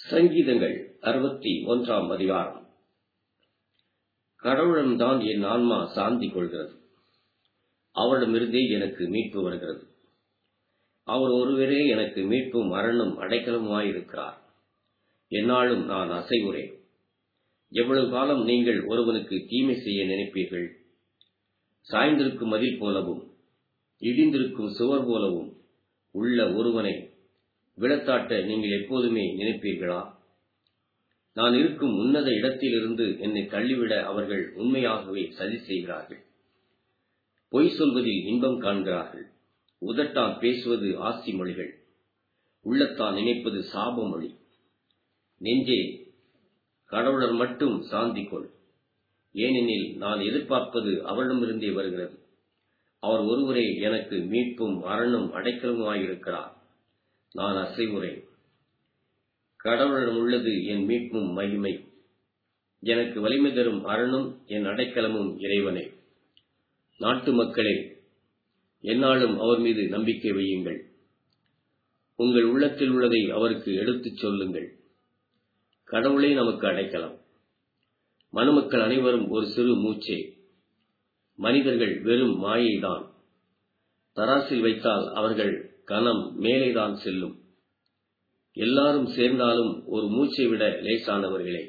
சங்கீதங்கள் அறுபத்தி ஒன்றாம் அதிகாரம் கடவுளிடம்தான் என் ஆன்மா சாந்தி கொள்கிறது அவரிடமிருந்தே எனக்கு மீட்பு வருகிறது அவர் ஒருவரே எனக்கு மீட்பும் அரணும் அடைக்கலமாயிருக்கிறார் என்னாலும் நான் அசைவுறேன் எவ்வளவு காலம் நீங்கள் ஒருவனுக்கு தீமை செய்ய நினைப்பீர்கள் சாய்ந்திருக்கும் மதில் போலவும் இடிந்திருக்கும் சுவர் போலவும் உள்ள ஒருவனை விழத்தாட்ட நீங்கள் எப்போதுமே நினைப்பீர்களா நான் இருக்கும் உன்னத இடத்திலிருந்து என்னை தள்ளிவிட அவர்கள் உண்மையாகவே சதி செய்கிறார்கள் பொய் சொல்வதில் இன்பம் காண்கிறார்கள் உதட்டால் பேசுவது ஆசி மொழிகள் உள்ளத்தால் நினைப்பது சாப மொழி நெஞ்சே கடவுளர் மட்டும் சாந்தி கொள் ஏனெனில் நான் எதிர்பார்ப்பது அவரிடமிருந்தே வருகிறது அவர் ஒருவரே எனக்கு மீட்பும் அரணும் அடைக்கலமாயிருக்கிறார் நான் அசைவுறேன் கடவுளிடம் உள்ளது என் மீட்பும் மகிமை எனக்கு வலிமை தரும் அரணும் என் அடைக்கலமும் இறைவனே நாட்டு மக்களே என்னாலும் அவர் மீது நம்பிக்கை வையுங்கள் உங்கள் உள்ளத்தில் உள்ளதை அவருக்கு எடுத்துச் சொல்லுங்கள் கடவுளே நமக்கு அடைக்கலாம் மனுமக்கள் அனைவரும் ஒரு சிறு மூச்சே மனிதர்கள் வெறும் மாயைதான் தராசில் வைத்தால் அவர்கள் கனம் மேலேதான் செல்லும் எல்லாரும் சேர்ந்தாலும் ஒரு மூச்சை விட லேசானவர்களே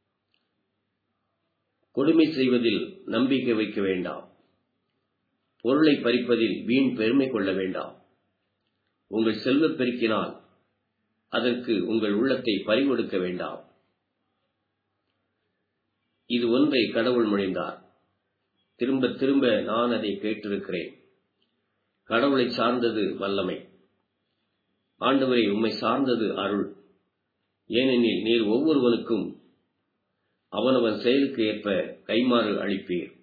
கொடுமை செய்வதில் நம்பிக்கை வைக்க வேண்டாம் பொருளை பறிப்பதில் வீண் பெருமை கொள்ள வேண்டாம் உங்கள் செல்வப் பெருக்கினால் அதற்கு உங்கள் உள்ளத்தை பறிகொடுக்க வேண்டாம் இது ஒன்றை கடவுள் மொழிந்தார் திரும்ப திரும்ப நான் அதை கேட்டிருக்கிறேன் கடவுளை சார்ந்தது வல்லமை ஆண்டவரை உம்மை சார்ந்தது அருள் ஏனெனில் நீர் ஒவ்வொருவனுக்கும் அவனவன் செயலுக்கு ஏற்ப கைமாறு அளிப்பீர்